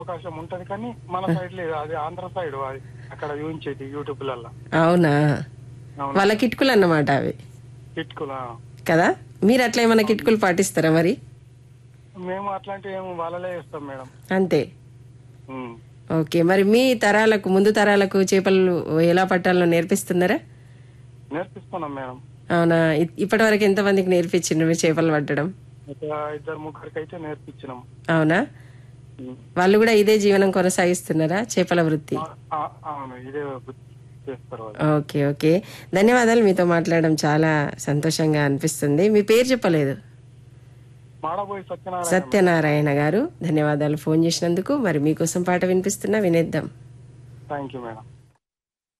అవకాశం ఉంటది కానీ మన సైడ్ లేదు అది ఆంధ్ర సైడ్ అది అక్కడ చూపించేది యూట్యూబ్లలో అవునా అవును వాళ్ళ కిటుకులు అన్నమాట అవి కిట్కులు ఆ. కదా మీరు అట్లా ఏమైనా కిటుకులు పాటిస్తారా మరి మేము అట్లాంటివి ఏమో వాళ్ళలే చేస్తాం మేడం అంతే ఉమ్. ఓకే మరి మీ తరాలకు ముందు తరాలకు చేపలు ఎలా పట్టాలో నేర్పిస్తున్నారా నేర్పిస్తున్నాం మేడం అవునా ఇ- ఇప్పటి వరకు ఎంతమందికి నేర్పించిండ్రు మీరు చేపలు పట్టడం ఒక ఇద్దరు ముగ్గురికి అయితే నేర్పించినాం అవునా ఉమ్. వాళ్ళు కూడా ఇదే జీవనం కొనసాగిస్తున్నారా చేపల వృత్తి ఆ- ఆ- అవును ఇదే వృత్తి చేస్తారు వాళ్ళు ఓకే ఓకే ధన్యవాదాలు మీతో మాట్లాడడం చాలా సంతోషంగా అనిపిస్తుంది మీ పేరు చెప్పలేదు మాడబోయి సత్యనారాయణ సత్యనారాయణ గారు ధన్యవాదాలు ఫోన్ చేసినందుకు మరి మీకోసం పాట వినిపిస్తున్నా వినేద్దాం థ్యాంక్ యూ మేడం